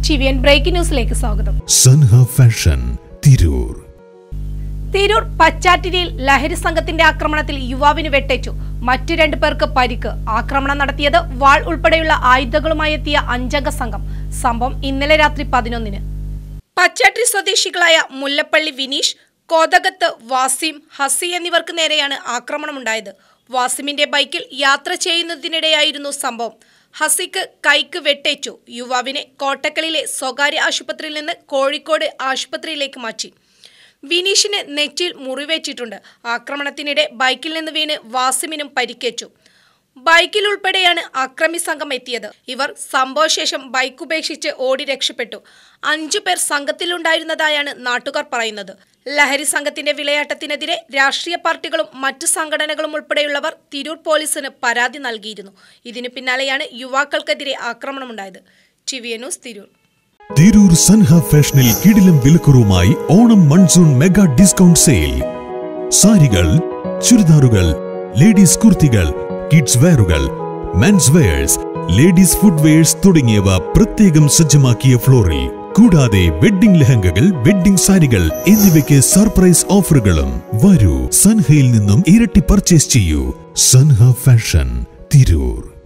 ചിവിയൻ breaking ന്യൂസിലേക്ക് സ്വാഗതം Sanha fashion Tirur Tirur പച്ചാറ്റിരിയിൽ ലഹരി സംഘത്തിന്റെ ആക്രമണത്തിൽ യുവാവിന് വെട്ടേറ്റു മറ്റു രണ്ടു പേർക്ക് പരിക്ക് ആക്രമണം നടത്തിയത് വാൾ ഉൾപ്പെടെയുള്ള ആയുധങ്ങളുമായി എത്തിയ അഞ്ചംഗ സംഘം സംഭവം ഇന്നലെ രാത്രി പതിനൊന്നിന് പച്ചാട്രി സ്വദേശികളായ മുല്ലപ്പള്ളി വിനീഷ് കോതകത്ത് വാസിം ഹസി എന്നിവർക്ക് നേരെയാണ് ആക്രമണമുണ്ടായത് വാസിമിന്റെ ബൈക്കിൽ യാത്ര ചെയ്യുന്നതിനിടെയായിരുന്നു സംഭവം ഹസിക്ക് കൈക്ക് വെട്ടേറ്റു യുവാവിനെ കോട്ടക്കലിലെ സ്വകാര്യ ആശുപത്രിയിൽ നിന്ന് കോഴിക്കോട് ആശുപത്രിയിലേക്ക് മാറ്റി വിനീഷിന് നെറ്റിയിൽ മുറിവേറ്റിട്ടുണ്ട് ആക്രമണത്തിനിടെ ബൈക്കിൽ നിന്ന് വീണ് വാസിമിനും പരിക്കേറ്റു ബൈക്കിൽ ഉൾപ്പെടെയാണ് അക്രമി സംഘം എത്തിയത് ഇവർ സംഭവശേഷം ബൈക്ക് ഉപേക്ഷിച്ച് ഓടി രക്ഷപ്പെട്ടു അഞ്ചു പേർ സംഘത്തിലുണ്ടായിരുന്നതായാണ് നാട്ടുകാർ പറയുന്നത് ലഹരി സംഘത്തിന്റെ വിളയാട്ടത്തിനെതിരെ രാഷ്ട്രീയ പാർട്ടികളും മറ്റു സംഘടനകളും ഉൾപ്പെടെയുള്ളവർ തിരൂർ പോലീസിന് പരാതി നൽകിയിരുന്നു ഇതിനു പിന്നാലെയാണ് യുവാക്കൾക്കെതിരെ ആക്രമണമുണ്ടായത് ടിവിയ ന്യൂസ് തിരൂർ തിരൂർ സൻഹ ഫാഷനിൽ കിടിലം വിലക്കുറവുമായി Onam monsoon mega discount sale സാരികൾ ചുരിദാറുകൾ ലേഡീസ് കുർത്തികൾ കിഡ്സ് വെയറുകൾ men's wears ladies foot wears തുടങ്ങിയവ പ്രത്യേകം സജ്ജമാക്കിയ ഫ്ലോറിൽ കൂടാതെ വെഡ്ഡിംഗ് ലെഹങ്കകൾ വെഡ്ഡിംഗ് സാരികൾ എന്നിവയ്ക്ക് സർപ്രൈസ് ഓഫറുകളും വരൂ സൻഹയിൽ നിന്നും ഇരട്ടി പർച്ചേസ് ചെയ്യൂ സൻഹ ഫാഷൻ തിരൂർ